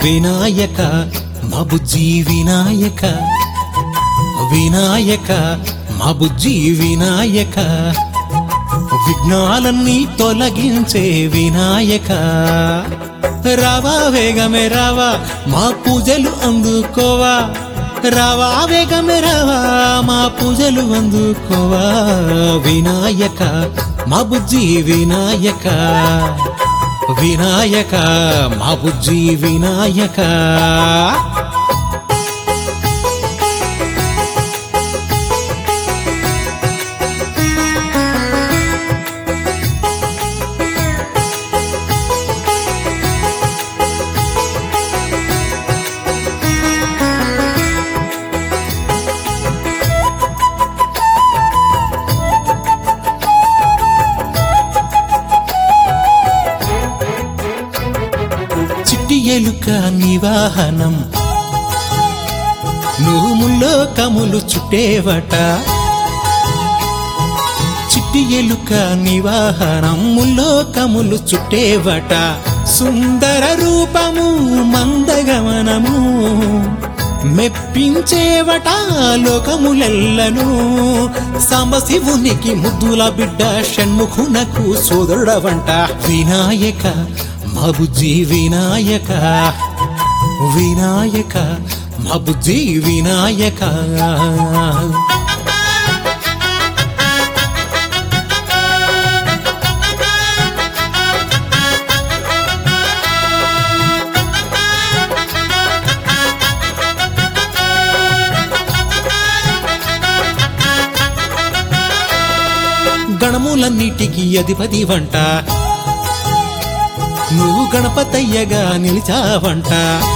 వినాయక మా బుజ్జి వినాయక వినాయక మా బుజ్జి వినాయక విఘ్నాలన్నీ తొలగించే వినాయక రావా వేగమే రావా మా పూజలు అందుకోవా రావా వేగమే రావా మా పూజలు అందుకోవా వినాయక మా బుజ్జి వినాయక వినాయక మా బుజ్జి వినాయక చిట్టి ఎలుక నివాహనం నువ్వు ముల్లో కములు చుట్టేవట చిట్టి ఎలుక నివాహనం ముల్లో కములు చుట్టేవట సుందర రూపము మందగమనము మెప్పించేవట లోకములెల్లను సాంబశివునికి ముద్దుల బిడ్డ షణ్ముఖునకు సోదరుడవంట వినాయక మా బుజ్జి వినాయక వినాయక మా బుజ్జి వినాయక గణములన్నిటికీ అధిపతి వంట నువ్వు గణపతయ్యగా నిలిచావంట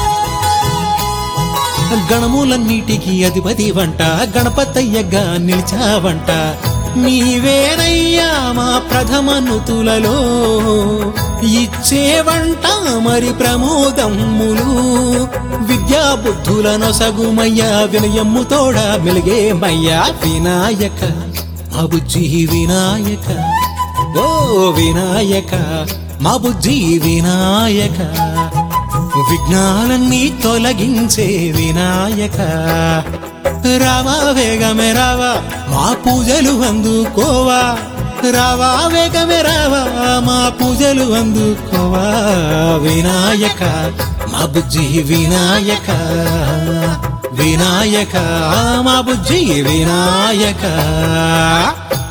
గణములన్నిటికీ అధిపతి వంట గణపతయ్యగా నిలిచావంట నీవేనయ్యా మా ప్రథమ నుతులలో ఇచ్చేవంట మరి ప్రమోదమ్ములు విద్యా బుద్ధులను సగుమయ్యా వినయమ్ము తోడ మెలిగేమయ్యా వినాయక మా బుజ్జి వినాయక ఓ వినాయక మా బుజ్జి వినాయక విఘ్నాలన్నీ తొలగించే వినాయక రావా వేగమే రావా మా పూజలు అందుకోవా రావా వేగమే రావా మా పూజలు అందుకోవా వినాయక మా బుజ్జి వినాయక వినాయక మా బుజ్జి వినాయక